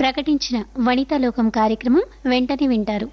ప్రకటించిన వనితాలోకం కార్యక్రమం వెంటనే వింటారు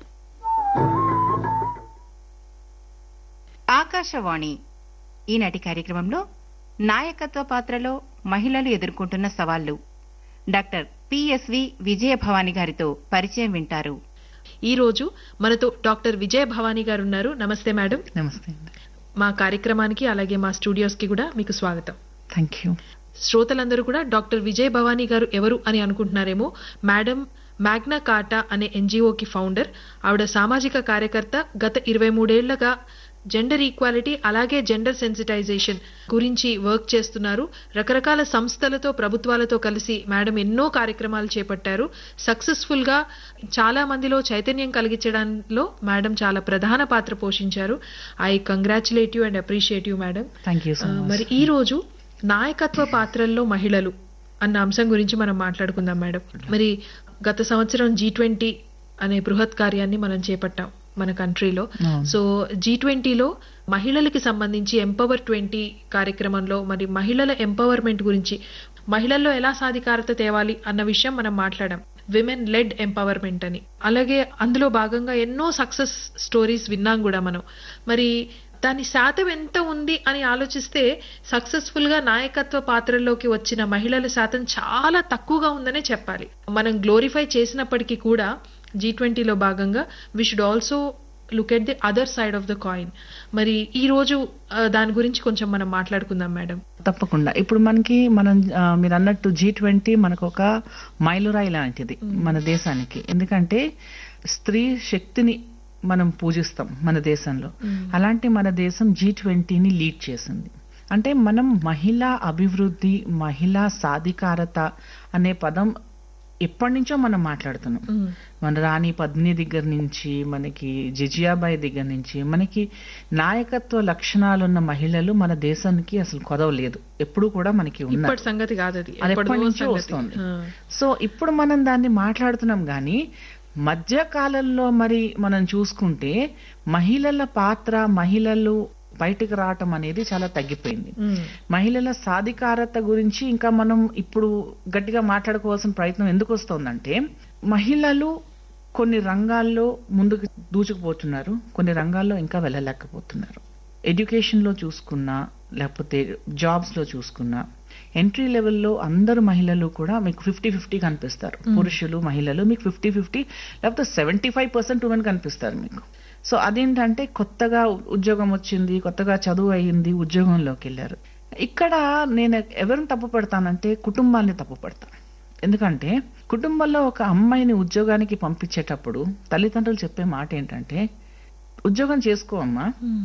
ఆకాశవాణి ఈనాటి కార్యక్రమంలో నాయకత్వ పాత్రలో మహిళలు ఎదుర్కొంటున్న సవాళ్లు డాక్టర్ పిఎస్వి విజయభవాని గారితో పరిచయం వింటారు ఈ రోజు మనతో డాక్టర్ విజయ భవానీ గారు ఉన్నారు నమస్తే మేడం నమస్తే అండి మా కార్యక్రమానికి అలాగే మా స్టూడియోస్ కి కూడా మీకు స్వాగతం థ్యాంక్ యూ శ్రోతలందరూ కూడా డాక్టర్ విజయ్ భవానీ గారు ఎవరు అని అనుకుంటున్నారేమో మేడం మ్యాగ్నా కార్టా అనే ఎన్జిఓకి ఫౌండర్ ఆవిడ సామాజిక కార్యకర్త గత ఇరవై మూడేళ్లుగా జెండర్ ఈక్వాలిటీ అలాగే జెండర్ సెన్సిటైజేషన్ గురించి వర్క్ చేస్తున్నారు రకరకాల సంస్థలతో ప్రభుత్వాలతో కలిసి మేడం ఎన్నో కార్యక్రమాలు చేపట్టారు సక్సెస్ఫుల్ గా చాలా మందిలో చైతన్యం కలిగించడంలో మేడం చాలా ప్రధాన పాత్ర పోషించారు I congratulate you and appreciate you madam thank you so ah, much మరి ఈ రోజు నాయకత్వ పాత్రల్లో మహిళలు అన్న అంశం గురించి మనం మాట్లాడుకుందాం మేడం మరి గత సంవత్సరం జీ ట్వంటీ అనే బృహత్ కార్యాన్ని మనం చేపట్టాం మన కంట్రీలో అవును. సో జీ ట్వంటీలో మహిళలకి సంబంధించి ఎంపవర్ ట్వంటీ కార్యక్రమంలో మరి మహిళల ఎంపవర్మెంట్ గురించి మహిళల్లో ఎలా సాధికారత తేవాలి అన్న విషయం మనం మాట్లాడాం విమెన్ లెడ్ ఎంపవర్మెంట్ అని అలాగే అందులో భాగంగా ఎన్నో సక్సెస్ స్టోరీస్ విన్నాం కూడా మనం మరి దాని శాతం ఎంత ఉంది అని ఆలోచిస్తే సక్సెస్ఫుల్ గా నాయకత్వ పాత్రల్లోకి వచ్చిన మహిళల శాతం చాలా తక్కువగా ఉందనే చెప్పాలి మనం గ్లోరిఫై చేసినప్పటికీ కూడా జీ ట్వంటీలో భాగంగా we should also look at the other side of the coin మరి ఈ రోజు ఆ, దాని గురించి కొంచెం మనం మాట్లాడుకుందాం మేడం తప్పకుండా ఇప్పుడు మనకి మనం ఆ, మీరు అన్నట్టు జీ ట్వంటీ మనకు ఒక మైలురాయి లాంటిది మన దేశానికి ఎందుకంటే స్త్రీ శక్తిని మనం పూజిస్తాం మన దేశంలో అలాంటి మన దేశం జీ ట్వంటీని లీడ్ చేసింది అంటే మనం మహిళా అభివృద్ధి మహిళా సాధికారత అనే పదం ఎప్పటి నుంచో మనం మాట్లాడుతున్నాం మన రాణి పద్మిని దగ్గర నుంచి మనకి జిజియాబాయి దగ్గర నుంచి మనకి నాయకత్వ లక్షణాలున్న మహిళలు మన దేశానికి అసలు కొదవలేదు ఎప్పుడు కూడా మనకి ఉన్నారు ఇప్పటి సంగతి కాదు అది అది ఎప్పటిదో ఎప్పటి నుంచో సంగతి. వస్తుంది ఆ. సో ఇప్పుడు మనం దాన్ని మాట్లాడుతున్నాం కానీ మధ్య కాలంలో మరి మనం చూసుకుంటే మహిళల పాత్ర మహిళలు బయటకు రావటం అనేది చాలా తగ్గిపోయింది ఉమ్. మహిళల సాధికారత గురించి ఇంకా మనం ఇప్పుడు గట్టిగా మాట్లాడుకోవాల్సిన ప్రయత్నం ఎందుకు వస్తోందంటే మహిళలు కొన్ని రంగాల్లో ముందుకు దూచుకుపోతున్నారు కొన్ని రంగాల్లో ఇంకా వెళ్ళలేకపోతున్నారు ఎడ్యుకేషన్ లో చూసుకున్నా లేకపోతే జాబ్స్ లో చూసుకున్నా ఎంట్రీ లెవెల్లో అందరు మహిళలు కూడా మీకు ఫిఫ్టీ ఫిఫ్టీ కనిపిస్తారు పురుషులు మహిళలు మీకు ఫిఫ్టీ ఫిఫ్టీ లేకపోతే సెవెంటీ ఫైవ్ పర్సెంట్ ఉమెన్ కనిపిస్తారు మీకు సో అదేంటంటే కొత్తగా ఉద్యోగం వచ్చింది కొత్తగా చదువు అయ్యింది ఉద్యోగంలోకి వెళ్ళారు ఇక్కడ నేను ఎవరిని తప్పు పెడతానంటే కుటుంబాన్ని తప్పు పెడతాను ఎందుకంటే కుటుంబంలో ఒక అమ్మాయిని ఉద్యోగానికి పంపించేటప్పుడు తల్లిదండ్రులు చెప్పే మాట ఏంటంటే ఉద్యోగం చేసుకో అమ్మా ఉమ్.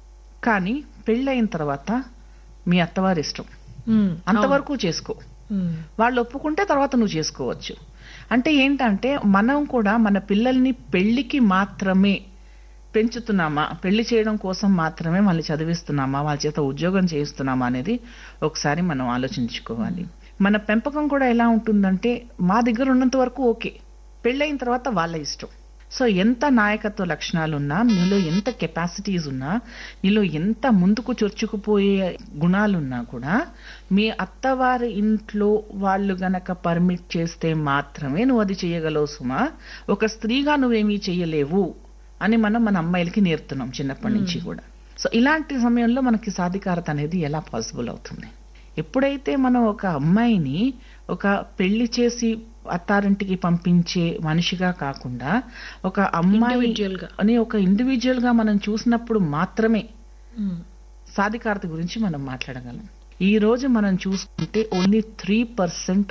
కానీ పెళ్ళయిన తర్వాత మీ అత్తవారి ఇష్టం ఉమ్. అంతవరకు చేసుకో ఉమ్. వాళ్ళు ఒప్పుకుంటే తర్వాత నువ్వు చేసుకోవచ్చు అంటే ఏంటంటే మనం కూడా మన పిల్లల్ని పెళ్లికి మాత్రమే పెంచుతున్నామా పెళ్లి చేయడం కోసం మాత్రమే వాళ్ళని చదివిస్తున్నామా వాళ్ళ చేత ఉద్యోగం చేయిస్తున్నామా అనేది ఒకసారి మనం ఆలోచించుకోవాలి మన పెంపకం కూడా ఎలా ఉంటుందంటే మా దగ్గర ఉన్నంత వరకు ఓకే పెళ్ళైన తర్వాత వాళ్ళ ఇష్టం సో ఎంత నాయకత్వ లక్షణాలు ఉన్నా నీలో ఎంత కెపాసిటీస్ ఉన్నా నీలో ఎంత ముందుకు చొచ్చుకుపోయే గుణాలున్నా కూడా మీ అత్తవారి ఇంట్లో వాళ్ళు గనక పర్మిట్ చేస్తే మాత్రమే నువ్వు అది చేయగలవు సుమా ఒక స్త్రీగా నువ్వేమీ చేయలేవు అని మనం మన అమ్మాయిలకి నేర్పుతున్నాం చిన్నప్పటి నుంచి కూడా సో ఇలాంటి సమయంలో మనకి సాధికారత అనేది ఎలా పాసిబుల్ అవుతుంది ఎప్పుడైతే మనం ఒక అమ్మాయిని ఒక పెళ్లి చేసి అత్తారింటికి పంపించే మనిషిగా కాకుండా ఒక అమ్మాయి Individual గా. అని ఒక ఇండివిజువల్ గా మనం చూసినప్పుడు మాత్రమే ఉమ్. సాధికారత గురించి మనం మాట్లాడగలం ఈ రోజు మనం చూసుకుంటే ఓన్లీ త్రీ పర్సెంట్